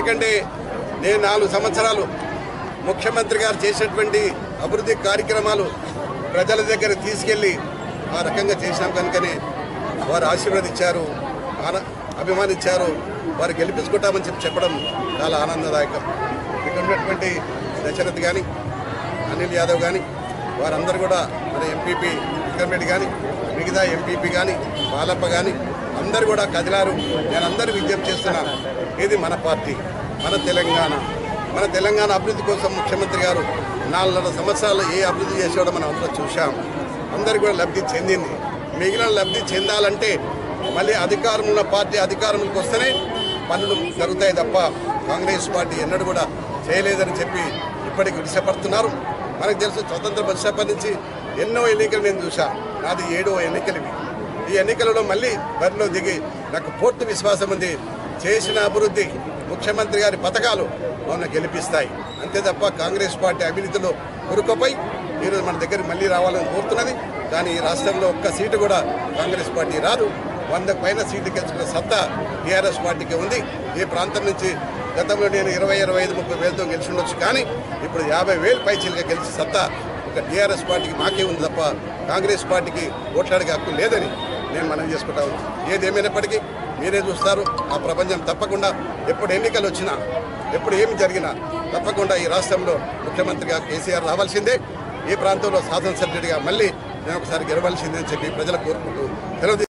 ఎందుకంటే నేను నాలుగు సంవత్సరాలు ముఖ్యమంత్రి గారు చేసినటువంటి అభివృద్ధి కార్యక్రమాలు ప్రజల దగ్గర తీసుకెళ్ళి ఆ రకంగా చేసినాం కనుకనే వారు ఆశీర్వదించారు ఆన అభిమానించారు వారు గెలిపించుకుంటామని చెప్పి చెప్పడం చాలా ఆనందదాయకం ఇక్కడ ఉన్నటువంటి దశరథ్ కానీ అనిల్ యాదవ్ కానీ వారందరూ కూడా మన ఎంపీపీ విక్రమ్ రెడ్డి కానీ మిగతా ఎంపీపీ కానీ బాలప్ప కానీ అందరూ కూడా కదిలారు నేను అందరూ విజ్ఞప్తి చేస్తున్నాను ఇది మన పార్టీ మన తెలంగాణ మన తెలంగాణ అభివృద్ధి కోసం ముఖ్యమంత్రి గారు నాలుగున్నర సంవత్సరాలు ఏ అభివృద్ధి చేసేవాడో మనం అందరూ చూశాం అందరు కూడా లబ్ధి చెందింది మిగిలిన లబ్ధి చెందాలంటే మళ్ళీ అధికారం ఉన్న పార్టీ అధికారంలోకి వస్తేనే పనులు జరుగుతాయి తప్ప కాంగ్రెస్ పార్టీ ఎన్నడూ కూడా చేయలేదని చెప్పి ఇప్పటికి విడిసపడుతున్నారు మనకు తెలుసు స్వతంత్ర వచ్చినప్పటి నుంచి ఎన్నో ఎన్నికలు నేను చూసా నాది ఏడో ఎన్నికలు ఇవి ఈ ఎన్నికలలో మళ్ళీ బరిలో దిగి నాకు పూర్తి విశ్వాసం ఉంది చేసిన అభివృద్ధి ముఖ్యమంత్రి గారి పథకాలు మమ్మల్ని గెలిపిస్తాయి అంతే తప్ప కాంగ్రెస్ పార్టీ అవినీతిలో కురుకుపోయి ఈరోజు మన దగ్గరికి మళ్ళీ రావాలని కోరుతున్నది కానీ ఈ రాష్ట్రంలో ఒక్క సీటు కూడా కాంగ్రెస్ పార్టీ రాదు వంద పైన సీట్లు గెలుచుకున్న సత్తా టీఆర్ఎస్ పార్టీకి ఉంది ఈ ప్రాంతం నుంచి గతంలో నేను ఇరవై ఇరవై ఐదు ముప్పై వేలతో గెలిచి ఉండొచ్చు కానీ ఇప్పుడు యాభై వేలు పైచీలుగా గెలిచి సత్తా ఒక టీఆర్ఎస్ పార్టీకి మాకే ఉంది తప్ప కాంగ్రెస్ పార్టీకి ఓట్లాడే హక్కు లేదని నేను మనం చేసుకుంటా ఉన్నాను ఏదేమైనప్పటికీ మీరే చూస్తారు ఆ ప్రపంచం తప్పకుండా ఎప్పుడు ఎన్నికలు వచ్చినా ఎప్పుడు ఏమి జరిగినా తప్పకుండా ఈ రాష్ట్రంలో ముఖ్యమంత్రిగా కేసీఆర్ రావాల్సిందే ఈ ప్రాంతంలో శాసనసభ్యుడిగా మళ్ళీ నేను ఒకసారి గెలవాల్సిందే అని చెప్పి ప్రజలు కోరుకుంటూ సెలవు